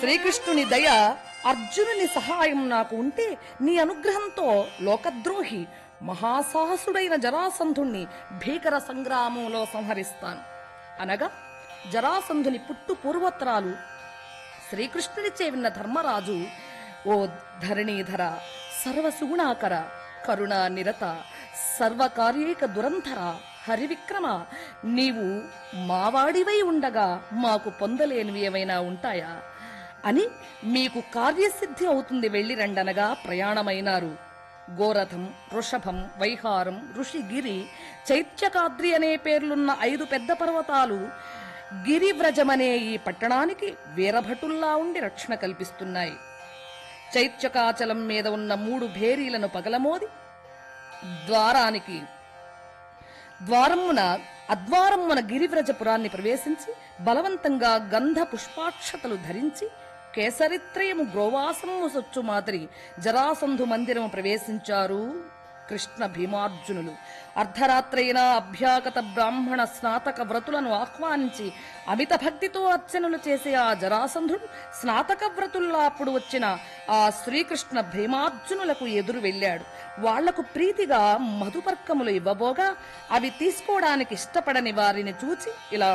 శ్రీకృష్ణుని దయ అర్జునుని సహాయం నాకు ఉంటే నీ అనుగ్రహంతో లోకద్రోహి మహాసాహసుడైన జరాసంధుణ్ణి భీకర సంగ్రామంలో సంహరిస్తాను అనగా జరాసంధుని పుట్టు పూర్వోత్తరాలు శ్రీకృష్ణునిచే విన్న ధర్మరాజు ఓ ధరణీధర సర్వసుగుణాకర కరుణా నిరత సర్వకార్యేక దురంధర హరివిక్రమ నీవు మావాడివై ఉండగా మాకు పొందలేనివి ఏమైనా ఉంటాయా అని మీకు కార్యసిద్ధి అవుతుంది వెళ్ళి రండనగా ప్రయాణమైనారు గోరథం వృషభం వైహారం ఋషిగిరి చైత్యకాద్రి అనే పేర్లున్న ఐదు పెద్ద పర్వతాలు గిరివ్రజమనే ఈ పట్టణానికి వీరభటుల్లా ఉండి రక్షణ కల్పిస్తున్నాయి చైత్యకాచలం మీద ఉన్న మూడు భేరీలను పగలమోది ద్వారానికి ద్వారమున అద్వారమున గిరివ్రజపురాన్ని ప్రవేశించి బలవంతంగా గంధ పుష్పాక్షతలు ధరించి కేసరిత్రయము గ్రోవాసము సొచ్చు మాదిరి జరాసంధు మందిరము ప్రవేశించారు కృష్ణ భీమార్జునులు అర్ధరాత్రైన అభ్యాగత బ్రాహ్మణ స్నాతక వ్రతులను ఆహ్వానించి అమిత భక్తితో అర్చనలు చేసే ఆ జరాసంధుడు స్నాతక వ్రతుల్లా అప్పుడు వచ్చిన ఆ శ్రీకృష్ణ భీమార్జునులకు ఎదురు వెళ్ళాడు వాళ్లకు ప్రీతిగా మధుపర్కములు ఇవ్వబోగా అవి తీసుకోవడానికి ఇష్టపడని వారిని చూచి ఇలా